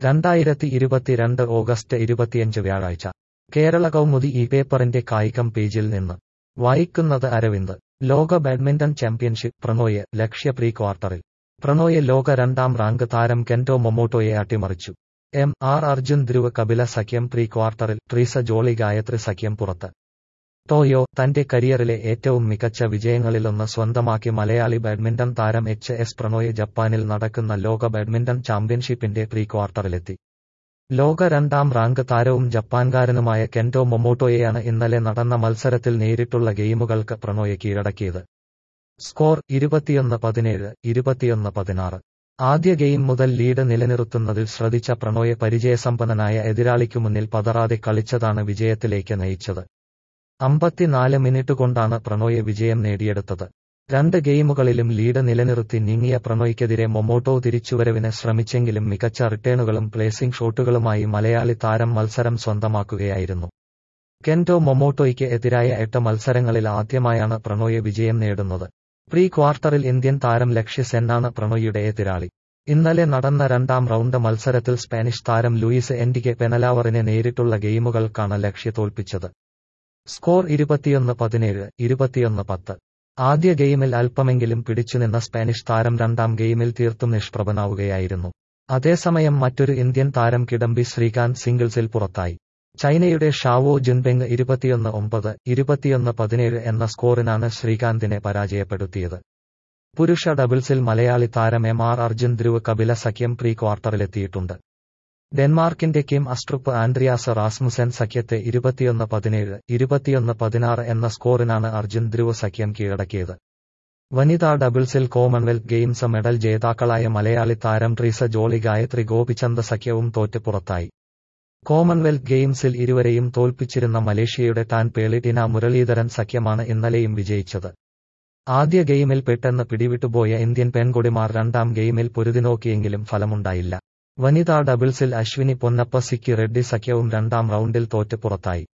രണ്ടായിരത്തി ഇരുപത്തിരണ്ട് ഓഗസ്റ്റ് ഇരുപത്തിയഞ്ച് വ്യാഴാഴ്ച കേരള കൗമുദി ഈ പേപ്പറിന്റെ കായികം പേജിൽ നിന്ന് വായിക്കുന്നത് അരവിന്ദ് ലോക badminton championship Prannoy Lakshya pre ക്വാർട്ടറിൽ പ്രണോയ് ലോക രണ്ടാം റാങ്ക് താരം കെന്റോ മൊമോട്ടോയെ അട്ടിമറിച്ചു എം ആർ അർജുൻ ധ്രുവ് കപില സഖ്യം പ്രീ ക്വാർട്ടറിൽ ട്രീസ ജോളി ഗായത്രി സഖ്യം പുറത്ത് ടോയോ തന്റെ കരിയറിലെ ഏറ്റവും മികച്ച വിജയങ്ങളിലൊന്ന് സ്വന്തമാക്കി മലയാളി ബാഡ്മിന്റൺ താരം എച്ച് എസ് പ്രണോയ് ജപ്പാനിൽ നടക്കുന്ന ലോക ബാഡ്മിന്റൺ ചാമ്പ്യൻഷിപ്പിന്റെ പ്രീ ക്വാർട്ടറിലെത്തി ലോക രണ്ടാം റാങ്ക് താരവും ജപ്പാൻകാരനുമായ കെന്റോ മൊമോട്ടോയെയാണ് ഇന്നലെ നടന്ന മത്സരത്തിൽ നേരിട്ടുള്ള ഗെയിമുകൾക്ക് പ്രണോയെ കീഴടക്കിയത് സ്കോർ ഇരുപത്തിയൊന്ന് പതിനേഴ് ഇരുപത്തിയൊന്ന് പതിനാറ് ആദ്യ ഗെയിം മുതൽ ലീഡ് നിലനിർത്തുന്നതിൽ ശ്രദ്ധിച്ച പ്രണോയെ പരിചയസമ്പന്നനായ എതിരാളിക്കു മുന്നിൽ പതറാതെ കളിച്ചതാണ് വിജയത്തിലേക്ക് നയിച്ചത് അമ്പത്തിനാല് മിനിറ്റ് കൊണ്ടാണ് പ്രണോയെ വിജയം നേടിയെടുത്തത് രണ്ട് ഗെയിമുകളിലും ലീഡ് നിലനിർത്തി നീങ്ങിയ പ്രണോയ്ക്കെതിരെ മൊമോട്ടോ തിരിച്ചുവരവിന് ശ്രമിച്ചെങ്കിലും മികച്ച റിട്ടേണുകളും പ്ലേസിംഗ് ഷോട്ടുകളുമായി മലയാളി താരം മത്സരം സ്വന്തമാക്കുകയായിരുന്നു കെന്റോ മൊമോട്ടോയ്ക്ക് എതിരായ എട്ട് മത്സരങ്ങളിൽ ആദ്യമായാണ് പ്രണോയെ വിജയം നേടുന്നത് പ്രീ ക്വാർട്ടറിൽ ഇന്ത്യൻ താരം ലക്ഷ്യ സെന്നാണ് പ്രണോയുടെ എതിരാളി ഇന്നലെ നടന്ന രണ്ടാം റൗണ്ട് മത്സരത്തിൽ സ്പാനിഷ് താരം ലൂയിസ് എൻഡികെ പെനലാവറിനെ നേരിട്ടുള്ള ഗെയിമുകൾക്കാണ് ലക്ഷ്യ തോൽപ്പിച്ചത് സ്കോർ ഇരുപത്തിയൊന്ന് പതിനേഴ് ഇരുപത്തിയൊന്ന് പത്ത് ആദ്യ ഗെയിമിൽ അല്പമെങ്കിലും പിടിച്ചുനിന്ന സ്പാനിഷ് താരം രണ്ടാം ഗെയിമിൽ തീർത്തും നിഷ്പ്രഭനാവുകയായിരുന്നു അതേസമയം മറ്റൊരു ഇന്ത്യൻ താരം കിഡംബി ശ്രീകാന്ത് സിംഗിൾസിൽ പുറത്തായി ചൈനയുടെ ഷാവോ ജുൻബെങ് ഇരുപത്തിയൊന്ന് ഒമ്പത് ഇരുപത്തിയൊന്ന് പതിനേഴ് എന്ന സ്കോറിനാണ് ശ്രീകാന്തിനെ പരാജയപ്പെടുത്തിയത് പുരുഷ ഡബിൾസിൽ മലയാളി താരം എം ആർ അർജുൻ ധ്രുവ് കപില സഖ്യം പ്രീ ക്വാർട്ടറിലെത്തിയിട്ടുണ്ട് ഡെൻമാർക്കിന്റെ കിം അസ്ട്രുപ്പ് ആൻഡ്രിയാസ് റാസ്മുസൻ സഖ്യത്തെ ഇരുപത്തിയൊന്ന് പതിനേഴ് ഇരുപത്തിയൊന്ന് പതിനാറ് എന്ന സ്കോറിനാണ് അർജുൻ ധ്രുവ് സഖ്യം കീഴടക്കിയത് വനിതാ ഡബിൾസിൽ കോമൺവെൽത്ത് ഗെയിംസ് മെഡൽ ജേതാക്കളായ മലയാളി താരം ട്രീസ ജോളി ഗായത്രി ഗോപിചന്ദ് സഖ്യവും തോറ്റ് പുറത്തായി കോമൺവെൽത്ത് ഗെയിംസിൽ ഇരുവരെയും തോൽപ്പിച്ചിരുന്ന മലേഷ്യയുടെ ടാൻ പേളിറ്റിന മുരളീധരൻ സഖ്യമാണ് ഇന്നലെയും വിജയിച്ചത് ആദ്യ ഗെയിമിൽ പെട്ടെന്ന് പിടിവിട്ടുപോയ ഇന്ത്യൻ പെൺകൊടിമാർ രണ്ടാം ഗെയിമിൽ പൊരുതിനോക്കിയെങ്കിലും ഫലമുണ്ടായില്ല വനിതാ ഡബിൾസിൽ അശ്വിനി പൊന്നപ്പ സിക്കി റെഡ്ഡി സഖ്യവും രണ്ടാം റൗണ്ടിൽ തോറ്റ് പുറത്തായി